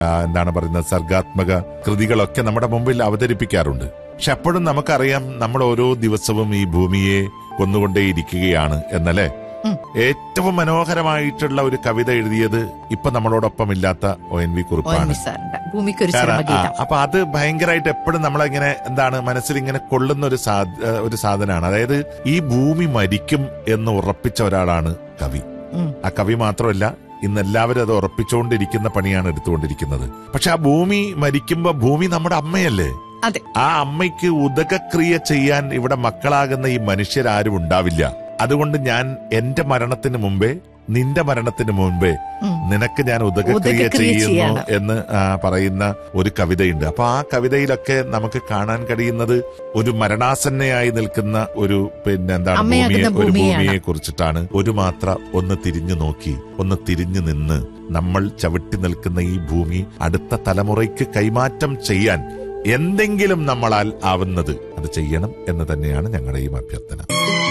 ആ, എന്താണ് പറയുന്നത് സർഗാത്മക കൃതികളൊക്കെ നമ്മുടെ മുമ്പിൽ അവതരിപ്പിക്കാറുണ്ട് പക്ഷെ അപ്പോഴും നമുക്കറിയാം നമ്മൾ ഓരോ ദിവസവും ഈ ഭൂമിയെ കൊന്നുകൊണ്ടേയിരിക്കുകയാണ് എന്നല്ലേ ഉം. ഏറ്റവും മനോഹരമായിട്ടുള്ള ഒരു കവിത എഴുതിയത് ഇപ്പൊ നമ്മളോടൊപ്പം ഇല്ലാത്ത ഒ എൻ വി ഓ എൻ കുറിപ്പാണ് വി സാറിന്റെ ഭൂമിക്കൊരു കാരണം, ആ, ചരമഗീതം അപ്പൊ അത് ഭയങ്കരമായിട്ട് എപ്പോഴും നമ്മളിങ്ങനെ എന്താണ് മനസ്സിൽ ഇങ്ങനെ കൊള്ളുന്ന ഒരു സാ- ഏ, ഒരു സാധനമാണ് അതായത് ഈ ഭൂമി മരിക്കും എന്ന് ഉറപ്പിച്ച ഒരാളാണ് കവി ഉം. ആ കവി മാത്രമല്ല ഇന്ന് എല്ലാവരും അത് ഉറപ്പിച്ചുകൊണ്ടിരിക്കുന്ന പണിയാണ് എടുത്തുകൊണ്ടിരിക്കുന്നത് പക്ഷെ ആ ഭൂമി മരിക്കുമ്പോ ഭൂമി നമ്മുടെ അമ്മയല്ലേ അതെ ആ അമ്മയ്ക്ക് ഉദകക്രിയ ചെയ്യാൻ ഇവിടെ മക്കളാകുന്ന ഈ മനുഷ്യരാരും ഉണ്ടാവില്ല അതുകൊണ്ട് ഞാൻ എന്റെ മരണത്തിന് മുമ്പേ നിന്റെ മരണത്തിന് മുമ്പേ ഉം. നിനക്ക് ഞാൻ ഉദകക്രിയ ഉദകക്രിയ ചെയ്യുന്നു ചെയ്യണം. എന്ന് ആ, പറയുന്ന ഒരു കവിതയുണ്ട് അപ്പൊ ആ കവിതയിലൊക്കെ നമുക്ക് കാണാൻ കഴിയുന്നത് ഒരു മരണാസന്നയായി നിൽക്കുന്ന ഒരു പിന്നെ എന്താണ് അമ്മയാകുന്ന ഭൂമിയെ ഒരു ഭൂമിയാണ്. ഭൂമിയെ കുറിച്ചിട്ടാണ് ഒരു മാത്ര ഒന്ന് തിരിഞ്ഞു നോക്കി ഒന്ന് തിരിഞ്ഞു നിന്ന് നമ്മൾ ചവിട്ടി നിൽക്കുന്ന ഈ ഭൂമി അടുത്ത തലമുറയ്ക്ക് കൈമാറ്റം ചെയ്യാൻ എന്തെങ്കിലും നമ്മളാൽ ആവുന്നത് അത് ചെയ്യണം എന്ന് തന്നെയാണ് ഞങ്ങളുടെയും അഭ്യർത്ഥന